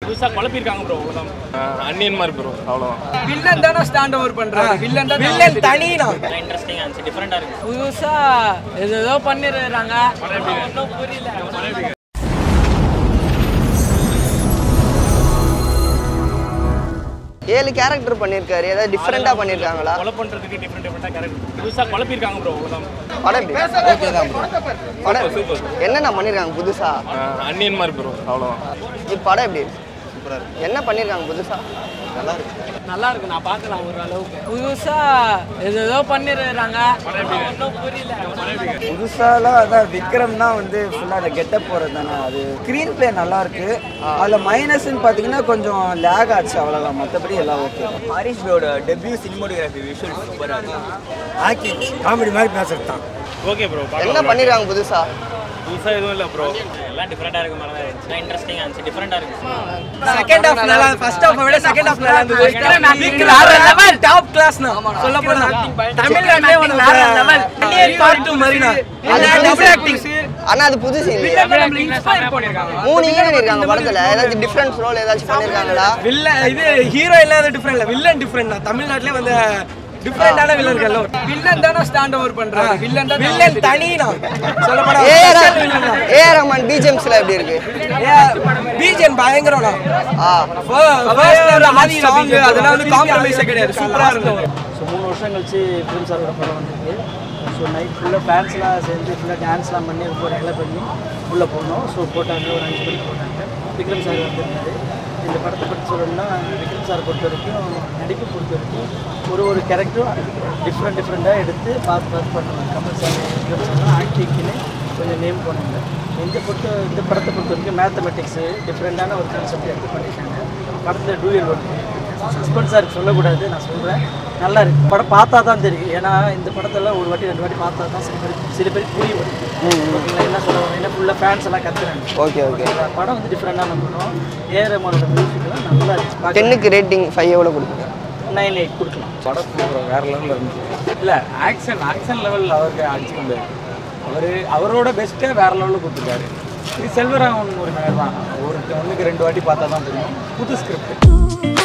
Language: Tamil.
புதுசாக குழப்பிருக்காங்க ப்ரோ அவ்வளோதான் அன்னியன் மாதிரி ப்ரோ அவ்வளோதான் வில்லன் தானே ஸ்டாண்ட் ஓவர் பண்றாரு வில்லன் தான் வில்லன் தனினா இன்ட்ரெஸ்டிங்காக இருந்துச்சு டிஃப்ரெண்டாக இருக்கு புதுசா ஏதோ பண்ணிடுறாங்க ஒன்றும் புரியல ஏழு கேரக்டர் பண்ணியிருக்காரு ஏதாவது டிஃப்ரெண்டாக பண்ணியிருக்காங்களா கொலை பண்ணுறதுக்கு டிஃப்ரெண்ட் டிஃப்ரெண்டாக கேரக்டர் புதுசாக குழப்பிருக்காங்க ப்ரோ அவ்வளோதான் படம் எப்படி ஓகே தான் படம் என்னென்ன பண்ணியிருக்காங்க புதுசா அன்னியன் மாதிரி ப்ரோ அவ்வளோதான் இப்போ படம் எப்படி என்ன பண்ணியிருக்காங்க புதுசா நல்லா இருக்கு நான் பார்க்கலாம் ஒரு அளவுக்கு புதுசா ஏதோ பண்ணிடுறாங்க ஒன்றும் புரியல புதுசாலாம் அதான் விக்ரம்னா வந்து ஃபுல்லாக அந்த கெட்டப் போகிறது தானே அது ஸ்க்ரீன் ப்ளே நல்லா இருக்கு அதில் மைனஸ்ன்னு பார்த்தீங்கன்னா கொஞ்சம் லேக் ஆச்சு அவ்வளோதான் மற்றபடி எல்லாம் ஓகே ஹரிஷ் ப்ரோட டெபியூ சினிமோட்டோகிராஃபி விஷுவல் சூப்பராக இருக்கு ஆக்டிங் காமெடி மாதிரி பேசுறது தான் ஓகே ப்ரோ என்ன பண்ணியிருக்காங்க புதுசா புதுசாக எதுவும் இல்லை ப்ரோ எல்லாம் டிஃப்ரெண்டாக இருக்க மாதிரி தான் இருந்துச்சு இன்ட்ரெஸ்டிங்காக இருந்துச்சு டிஃப்ரெண்டாக இருந்துச்சு செகண்ட் ஹாஃப் நல்லா ஃபர்ஸ்ட் ஹாஃப் விட செகண்ட் ஹாஃப் நல்லா இருந்தது வேற லெவல் டாப் கிளாஸ் சொல்ல போனா தமிழ்நாட்டிலே ஒன்னு வேற லெவல் பார்ட் 2 மாதிரினா டபுள் ஆக்டிங் ஆனா அது புதுசு இல்லையா இன்ஸ்பயர் பண்ணிருக்காங்க மூணு ஹீரோயின் இருக்காங்க படத்துல ஏதாச்சும் டிஃப்ரெண்ட் ரோல் ஏதாச்சும் பண்ணியிருக்காங்களா வில்லன் இது ஹீரோ இல்லாத டிஃபரெண்ட் இல்ல வில்லன் டிஃபரெண்ட் தான் தமிழ்நாட்டிலே வந்து டிஃபரெண்டான வில்லர்கள் வில்லன் தானே ஸ்டாண்ட் ஓவர் பண்றாரு வில்லன் தான் வில்லன் தனினா சொல்ல போனா ஏஆர் ஏஆர் ரஹ்மான் பிஜிஎம்ஸ்ல எப்படி இருக்கு பிஜிஎம் பயங்கரம்டா ஆ ஆதி சாங் அதெல்லாம் வந்து காம்ப்ரமைஸே கிடையாது சூப்பரா இருக்கும் ஸோ மூணு வருஷம் கழிச்சு ஃபிலிம் சாரோட படம் வந்திருக்கு ஸோ நைட் ஃபுல்லாக ஃபேன்ஸ்லாம் சேர்ந்து ஃபுல்லாக டான்ஸ்லாம் பண்ணி ரொம்ப ரெகுலர் பண்ணி உள்ளே போனோம் ஸோ போட்டாங்க ஒரு அஞ்சு மணிக்கு போட்டாங்க விக்ரம் சார் வந்திருந்தாரு இந்த படத்தை பற்றி சொல்லணும்னா விக்ரம் சார் பொறுத்த வரைக்கும் நடிப்பு பொறுத்த வரைக்கும் ஒரு ஒரு கேரக்டரும் டிஃப்ரெண்ட் டிஃப்ரெண்ட்டாக எடுத்து பார்த்து பார்த்து பண்ணுவாங்க கமல் சார் விக்ரம் சார் ஆக்டிங்க்குன்னு கொஞ்சம் நேம் போனாங்க இந்த பொறுத்த இந்த படத்தை பொறுத்த வரைக்கும் மேத்தமெட்டிக்ஸு டிஃப்ரெண்ட்டான ஒரு கான்செப்ட் எடுத்து பண்ணியிருக்காங்க படத்தில் டூயல் ஒர்க் சஸ்பென்ஸாக இருக்கு சொல்லக்கூடாது நான் சொல்கிறேன் நல்லா இருக்கு படம் பார்த்தா தான் தெரியும் ஏன்னா இந்த படத்தெல்லாம் ஒரு வாட்டி ரெண்டு வாட்டி பார்த்தா தான் சில பேர் சில பேர் புரியும் ஓகேங்களா என்ன சொல்லுவாங்க என்ன ஃபுல்லாக ஃபேன்ஸ் எல்லாம் கத்துறாங்க ஓகே ஓகே படம் வந்து டிஃப்ரெண்டான படம் ஏரமோனோட மியூசிக்லாம் நல்லா இருந்துச்சு டென்னுக்கு ரேட்டிங் ஃபைவ் எவ்வளோ கொடுப்பீங்க நைன் எயிட் கொடுக்கலாம் படம் வேற லெவலில் இருந்துச்சு இல்லை ஆக்ஷன் ஆக்ஷன் லெவலில் அவருக்கு அடிச்சுக்க முடியாது அவர் அவரோட பெஸ்ட்டே வேற லெவலில் கொடுத்துருக்காரு இது செல்வராகவன் ஒரு மேலே தான் ஒரு ஒன்றுக்கு ரெண்டு வாட்டி பார்த்தா தான் தெரியும் புது ஸ்கிரிப்ட்